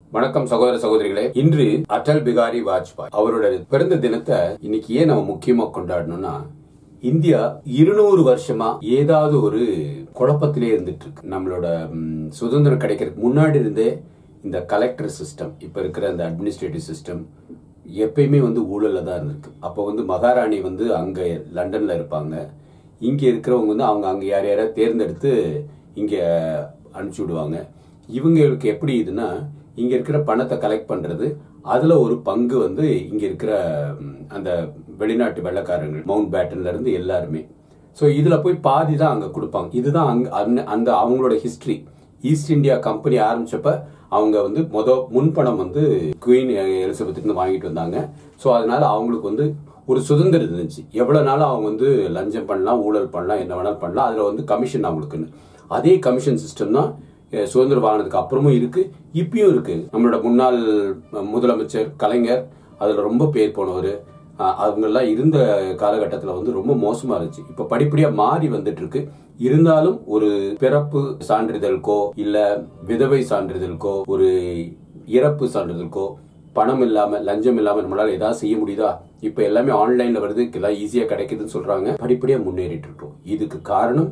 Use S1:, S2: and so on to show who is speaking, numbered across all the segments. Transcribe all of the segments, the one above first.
S1: வணக்கம் சகோதர சகோதரிகளே இன்று அடல் பிகாரி வாஜ்பாய் அவரோட பிறந்த தினத்தை இன்னைக்கு ஏன் நம்ம முக்கியமா கொண்டாடணும்னா இந்தியா இருநூறு வருஷமா ஏதாவது ஒரு குழப்பத்திலே இருந்துட்டு இருக்கு நம்மளோட ம், சுதந்திரம் கிடைக்கிறதுக்கு முன்னாடி இருந்தே இந்த கலெக்டர் சிஸ்டம் இப்ப இருக்கிற அந்த அட்மினிஸ்ட்ரேட்டிவ் சிஸ்டம் எப்பயுமே வந்து ஊழல்ல தான் இருந்திருக்கு அப்போ வந்து மகாராணி வந்து அங்க லண்டன்ல இருப்பாங்க இங்க இருக்கிறவங்க வந்து அவங்க அங்க யார் யாரையா தேர்ந்தெடுத்து இங்க அனுப்பிச்சு விடுவாங்க இவங்களுக்கு எப்படி இதுன்னா இங்க இருக்கிற பணத்தை கலெக்ட் பண்றது அதுல ஒரு பங்கு வந்து இங்க இருக்கிற ம், அந்த வெளிநாட்டு வெள்ளக்காரங்க மவுண்ட் பேட்டன்ல இருந்து எல்லாருமே ஸோ இதுல போய் பாதி தான் அங்க கொடுப்பாங்க இதுதான் அங்க அந்த- அந்த அவங்களோட ஹிஸ்டரி ஈஸ்ட் இந்தியா கம்பெனி ஆரம்பிச்சப்ப அவங்க வந்து மொத முன்பணம் வந்து குயின் எலிசபெத் இருந்து வாங்கிட்டு வந்தாங்க ஸோ அதனால அவங்களுக்கு வந்து ஒரு சுதந்திரம் இருந்துச்சு எவ்வளவு நாள் அவங்க வந்து லஞ்சம் பண்ணலாம் ஊழல் பண்ணலாம் என்ன வேணாலும் பண்ணலாம் அதுல வந்து கமிஷன் அவங்களுக்குன்னு அதே கமிஷன் சிஸ்டம் தான் அஹ், சுதந்திரம் வாங்கினதுக்கு அப்புறமும் இருக்கு இப்பயும் இருக்கு நம்மளோட முன்னாள் முதலமைச்சர் கலைஞர் அதுல ரொம்ப பேர் போனவர் அவங்கெல்லாம் இருந்த காலகட்டத்தில் வந்து ரொம்ப மோசமா இருந்துச்சு இப்ப படிப்படியா மாறி வந்துட்டு இருக்கு இருந்தாலும் ஒரு பிறப்பு சான்றிதழுக்கோ இல்ல விதவை சான்றிதழுக்கோ ஒரு இறப்பு சான்றிதழுக்கோ பணம் இல்லாம லஞ்சம் இல்லாம நம்மளால ஏதாவது செய்ய முடியுதா இப்ப எல்லாமே ஆன்லைன்ல வருது எல்லாம் ஈஸியா கிடைக்குதுன்னு சொல்றாங்க படிப்படியா முன்னேறிட்டு இருக்கோம் இதுக்கு காரணம்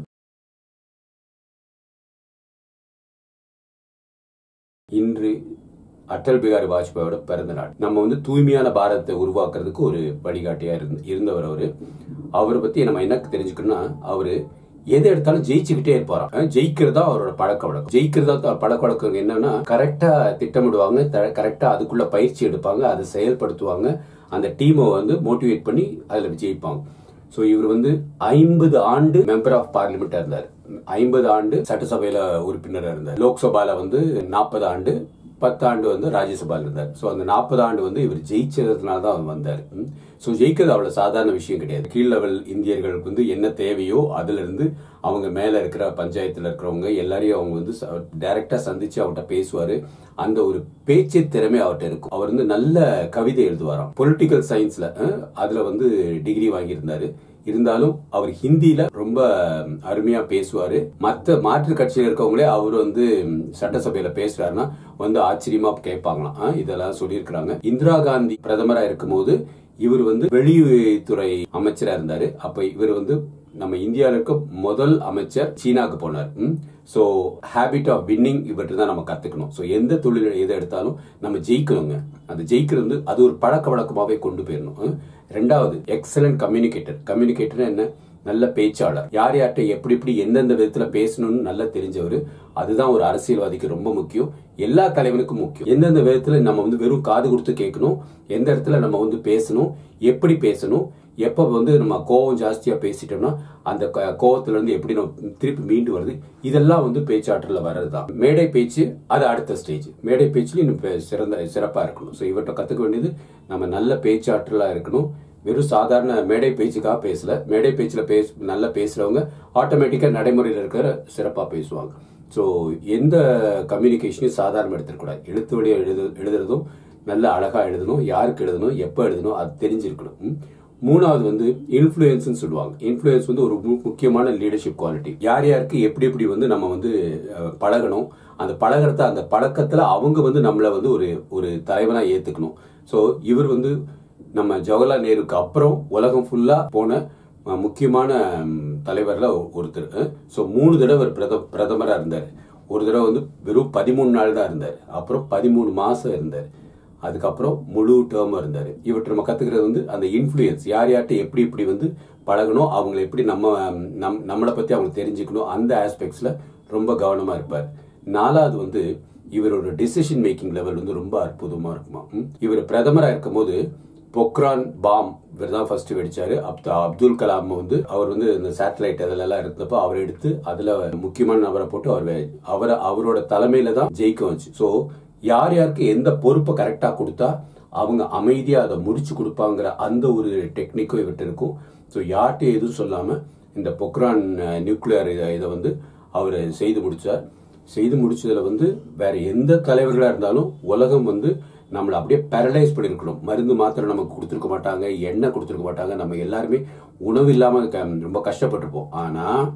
S1: இன்று அடல் பிகாரி வாஜ்பாயோட பிறந்த நாள் நம்ம வந்து தூய்மையான பாரதத்தை உருவாக்குறதுக்கு ஒரு வழிகாட்டியா இருந்து இருந்தவர் அவரு அவரை பத்தி நம்ம என்ன தெரிஞ்சுக்கணும்னா அவரு எதை எடுத்தாலும் ஜெயிச்சுக்கிட்டே இருப்பாராம் அஹ் ஜெயிக்கிறதா அவரோட பழக்க வழக்கம் ஜெயிக்கிறதா த- பழக்க வழக்கம் என்னன்னா கரெக்டா திட்டமிடுவாங்க கரெக்டா அதுக்குள்ள பயிற்சி எடுப்பாங்க அதை செயல்படுத்துவாங்க அந்த டீமை வந்து மோட்டிவேட் பண்ணி அதுல ஜெயிப்பாங்க சோ இவர் வந்து ஐம்பது ஆண்டு மெம்பர் ஆஃப் பார்லிமெண்டா இருந்தார் ஐம்பது ஆண்டு சட்டசபையில உறுப்பினரா இருந்தார் லோக்சபால வந்து நாற்பது ஆண்டு பத்து ஆண்டு வந்து ராஜ்யசபால இருந்தார் சோ அந்த நாற்பது ஆண்டு வந்து இவர் ஜெயிச்சதுனால தான் அவர் வந்தார் சோ ஜெயிக்கிறது அவ்வளவு சாதாரண விஷயம் கிடையாது கீழ் லெவல் இந்தியர்களுக்கு வந்து என்ன தேவையோ அதுல இருந்து அவங்க மேல இருக்கிற பஞ்சாயத்துல இருக்கிறவங்க எல்லாரையும் அவங்க வந்து டைரக்டா சந்திச்சு அவர்கிட்ட பேசுவாரு அந்த ஒரு பேச்சு திறமை அவர்கிட்ட இருக்கும் அவர் வந்து நல்ல கவிதை எழுதுவாராம் பொலிட்டிக்கல் சயின்ஸ்ல அதுல வந்து டிகிரி வாங்கியிருந்தாரு இருந்தாலும் அவர் ஹிந்தியில ரொம்ப அருமையா பேசுவாரு மத்த மாற்று கட்சியில இருக்கவங்களே அவர் வந்து சட்டசபையில பேசுறாருன்னா வந்து ஆச்சரியமா கேட்பாங்களாம் ஆ, இதெல்லாம் சொல்லியிருக்கிறாங்க இந்திரா காந்தி பிரதமரா இருக்கும்போது இவர் வந்து வெளியுறவுத்துறை அமைச்சரா இருந்தாரு அப்ப இவர் வந்து நம்ம இந்தியாவில் இருக்க முதல் அமைச்சர் சீனாக்கு போனார் சோ ஹேபிட் ஆஃப் வின்னிங் இவர்கிட்ட தான் நம்ம கத்துக்கணும் சோ எந்த தொழில் எதை எடுத்தாலும் நம்ம ஜெயிக்கணுங்க அந்த ஜெயிக்கிறது வந்து அது ஒரு பழக்க வழக்கமாவே கொண்டு போயிடணும் ம். ரெண்டாவது எக்ஸலண்ட் கம்யூனிகேட்டர் கம்யூனிகேட்டர் என்ன நல்ல பேச்சாளர் யார் யார்கிட்ட எப்படி எப்படி எந்தெந்த விதத்துல பேசணும்னு நல்லா தெரிஞ்சவர் அதுதான் ஒரு அரசியல்வாதிக்கு ரொம்ப முக்கியம் எல்லா தலைவனுக்கும் முக்கியம் எந்தெந்த விதத்துல நம்ம வந்து வெறும் காது கொடுத்து கேட்கணும் எந்த இடத்துல நம்ம வந்து பேசணும் எப்படி பேசணும் எப்ப வந்து நம்ம கோவம் ஜாஸ்தியா பேசிட்டோம்னா அந்த க- கோவத்துல இருந்து எப்படி நம்ம திருப்பி மீண்டு வருது இதெல்லாம் வந்து பேச்சாற்றல வர்றதுதான் மேடை பேச்சு அது அடுத்த ஸ்டேஜ் மேடை பேச்சுல இன்னும் பெ- சிறந்த சிறப்பா இருக்கணும் ஸோ இவர்கிட்ட கத்துக்க வேண்டியது நம்ம நல்ல பேச்சாற்றலா இருக்கணும் வெறும் சாதாரண மேடை பேச்சுக்காக பேசல மேடை பேச்சுல பேச நல்லா பேசுறவங்க ஆட்டோமேட்டிக்கா நடைமுறையில் இருக்கிற சிறப்பா பேசுவாங்க ஸோ எந்த கம்யூனிகேஷனையும் சாதாரண எடுத்துக்கூடாது எழுத்து வழியா எழுது எழுதுறதும் நல்ல அழகா எழுதணும் யாருக்கு எழுதணும் எப்போ எழுதணும் அது தெரிஞ்சிருக்கணும் ம். மூணாவது வந்து இன்ஃப்ளூயன்ஸ் சொல்லுவாங்க இன்ஃப்ளூயன்ஸ் வந்து ஒரு மு- முக்கியமான லீடர்ஷிப் குவாலிட்டி யார் யாருக்கு எப்படி எப்படி வந்து நம்ம வந்து அஹ், பழகணும் அந்த பழகிறத அந்த பழக்கத்துல அவங்க வந்து நம்மளை வந்து ஒரு ஒரு தலைவனா ஏத்துக்கணும் ஸோ இவர் வந்து நம்ம ஜவஹர்லால் நேருக்கு அப்புறம் உலகம் ஃபுல்லா போன அஹ், முக்கியமான ம், தலைவர்ல ஒ- ஒருத்தர் ஸோ மூணு தடவை அவர் பிரத பிரதமரா இருந்தார் ஒரு தடவை வந்து வெறும் பதிமூணு நாள் தான் இருந்தார் அப்புறம் பதிமூணு மாசம் இருந்தார் அதுக்கப்புறம் முழு டேர்ம் இருந்தாரு இவற்றை நம்ம கத்துக்கிறது வந்து அந்த இன்ஃப்ளூயன்ஸ் யார் யார்கிட்ட எப்படி எப்படி வந்து பழகணும் அவங்களை எப்படி நம்ம நம் நம்மளை பத்தி அவங்க தெரிஞ்சுக்கணும் அந்த ஆஸ்பெக்ட்ஸ்ல ரொம்ப கவனமா இருப்பார் நாலாவது வந்து இவரோட டிசிஷன் மேக்கிங் லெவல் வந்து ரொம்ப அற்புதமா இருக்குமா ம். இவர் பிரதமரா இருக்கும்போது பொக்ரான் பாம் இவர் தான் ஃபர்ஸ்ட் வெடிச்சாரு அப்த அப்துல் கலாம் வந்து அவர் வந்து இந்த சேட்டலைட் அதுல எல்லாம் இருந்தப்போ அவர் எடுத்து அதுல முக்கியமான நபரை போட்டு அவர் வே- அவரை அவரோட தலைமையில தான் ஜெயிக்க வச்சு ஸோ யார் யாருக்கு எந்த பொறுப்பை கரெக்டா கொடுத்தா அவங்க அமைதியா அதை முடிச்சு கொடுப்பாங்கிற அந்த ஒரு டெக்னிக்கும் இவர்கிட்ட இருக்கும் ஸோ யார்கிட்ட எதுவும் சொல்லாம இந்த பொக்ரான் நியூக்ளியர் இதை வந்து அவர் செய்து முடிச்சார் செய்து முடிச்சதுல வந்து வேற எந்த தலைவர்களா இருந்தாலும் உலகம் வந்து நம்மளை அப்படியே பேரலைஸ் பண்ணிருக்கணும் மருந்து மாத்திரை நமக்கு கொடுத்துருக்க மாட்டாங்க எண்ணெய் கொடுத்துருக்க மாட்டாங்க நம்ம எல்லாருமே உணவு இல்லாம க- ரொம்ப கஷ்டப்பட்டிருப்போம் ஆனா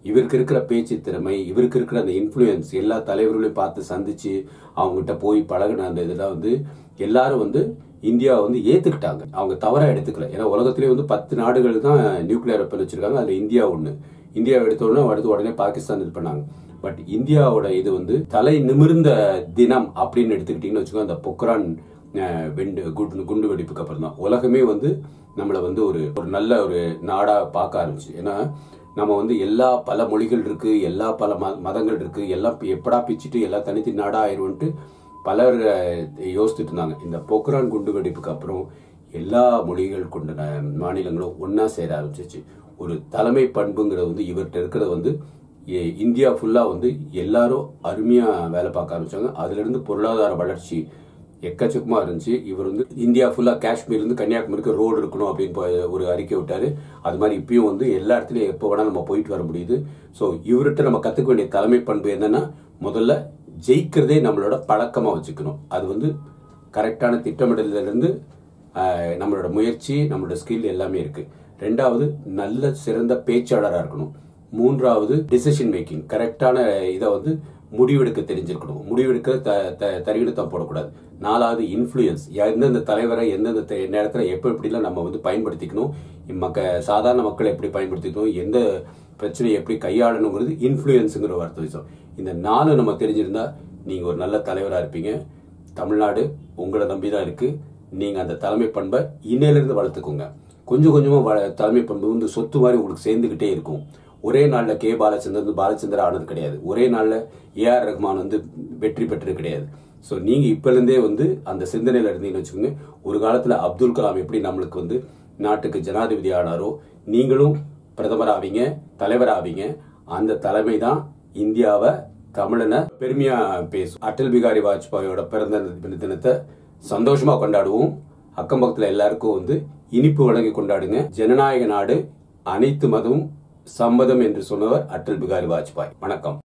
S1: இவருக்கு இருக்கிற பேச்சு திறமை இவருக்கு இருக்கிற அந்த இன்ஃப்ளூயன்ஸ் எல்லா தலைவர்களையும் பார்த்து சந்திச்சு அவங்ககிட்ட போய் பழகின அந்த இதெல்லாம் வந்து எல்லாரும் வந்து இந்தியா வந்து ஏத்துக்கிட்டாங்க அவங்க தவறா எடுத்துக்கல ஏன்னா உலகத்திலே வந்து பத்து நாடுகள் தான் நியூக்ளியர் வெப்பன் வச்சிருக்காங்க அதுல இந்தியா ஒண்ணு இந்தியா எடுத்த உடனே அடுத்து உடனே பாகிஸ்தான் இது பண்ணாங்க பட் இந்தியாவோட இது வந்து தலை நிமிர்ந்த தினம் அப்படின்னு எடுத்துக்கிட்டீங்கன்னு வச்சுக்கோங்க அந்த பொக்ரான் அஹ், வெண்டு குண்டு குண்டு வெடிப்புக்கு அப்புறம் தான் உலகமே வந்து நம்மளை வந்து ஒரு ஒரு நல்ல ஒரு நாடா பார்க்க ஆரம்பிச்சு ஏன்னா நம்ம வந்து எல்லா பல மொழிகள் இருக்கு எல்லா பல ம- மதங்கள் இருக்கு எல்லாம் பி- எப்படா பிச்சுட்டு எல்லா தனித்து நாடா ஆயிரும்ட்டு பலர் அஹ், யோசிச்சுட்டு இருந்தாங்க இந்த போக்ரான் குண்டு வெடிப்புக்கு அப்புறம் எல்லா மொழிகள் கொண்ட ந- மாநிலங்களும் ஒண்ணா சேர ஆரம்பிச்சிச்சு ஒரு தலைமை பண்புங்கிறது வந்து இவர்கிட்ட இருக்கிறது வந்து எ- இந்தியா ஃபுல்லா வந்து எல்லாரும் அருமையா வேலை பார்க்க ஆரம்பிச்சாங்க அதுல இருந்து பொருளாதார வளர்ச்சி எக்கச்சக்கமா இருந்துச்சு இவர் வந்து இந்தியா ஃபுல்லா காஷ்மீர்ல இருந்து கன்னியாகுமரிக்கு ரோடு இருக்கணும் அப்படின்னு போ- ஒரு அறிக்கை விட்டாரு அது மாதிரி இப்பயும் வந்து எல்லா இடத்துலயும் எப்போ வேணா நம்ம போயிட்டு வர முடியுது ஸோ இவர்கிட்ட நம்ம கத்துக்க வேண்டிய தலைமை பண்பு என்னன்னா முதல்ல ஜெயிக்கிறதே நம்மளோட பழக்கமா வச்சுக்கணும் அது வந்து கரெக்டான திட்டமிடல இருந்து ஆஹ், நம்மளோட முயற்சி நம்மளோட ஸ்கில் எல்லாமே இருக்கு ரெண்டாவது நல்ல சிறந்த பேச்சாளராக இருக்கணும் மூன்றாவது டிசிஷன் மேக்கிங் கரெக்டான இதை வந்து முடிவெடுக்க தெரிஞ்சிருக்கணும் முடிவெடுக்க த த தரிகிடத்தம் போடக்கூடாது நாலாவது இன்ஃப்ளூயன்ஸ் எந்தெந்த தலைவரை எந்தெந்த தே- நேரத்தில் எப்போ எப்படிலாம் நம்ம வந்து பயன்படுத்திக்கணும் மக்க சாதாரண மக்களை எப்படி பயன்படுத்திக்கணும் எந்த பிரச்சனையை எப்படி கையாளணுங்கிறது இன்ஃப்ளூயன்ஸுங்கிற வார்த்தை விஷயம் இந்த நாலு நம்ம தெரிஞ்சிருந்தா நீங்கள் ஒரு நல்ல தலைவராக இருப்பீங்க தமிழ்நாடு உங்களை நம்பி தான் இருக்கு நீங்க அந்த தலைமை பண்பை இன்னையிலிருந்து வளர்த்துக்கோங்க கொஞ்சம் கொஞ்சமா வள- தலைமை பண்பு வந்து சொத்து மாதிரி உங்களுக்கு சேர்ந்துகிட்டே இருக்கும் ஒரே நாள்ல கே பாலச்சந்தர் வந்து பாலச்சந்தர் ஆனது கிடையாது ஒரே நாள்ல ஏஆர் ரஹ்மான் வந்து வெற்றி பெற்றது கிடையாது ஸோ நீங்க இப்ப இருந்தே வந்து அந்த சிந்தனையில இருந்தீங்கன்னு வச்சுக்கோங்க ஒரு காலத்துல அப்துல் கலாம் எப்படி நம்மளுக்கு வந்து நாட்டுக்கு ஜனாதிபதி ஆனாரோ நீங்களும் பிரதமர் ஆவீங்க தலைவர் ஆவீங்க அந்த தலைமை தான் இந்தியாவை தமிழனை பெருமையா பேசும் அடல் பிகாரி வாஜ்பாயோட பிறந்த தினத்தை சந்தோஷமா கொண்டாடுவோம் அக்கம் பக்கத்துல எல்லாருக்கும் வந்து இனிப்பு வழங்கி கொண்டாடுங்க ஜனநாயக நாடு அனைத்து மதமும் சம்மதம் என்று சொன்னவர் அடல் பிகாரி வாஜ்பாய் வணக்கம்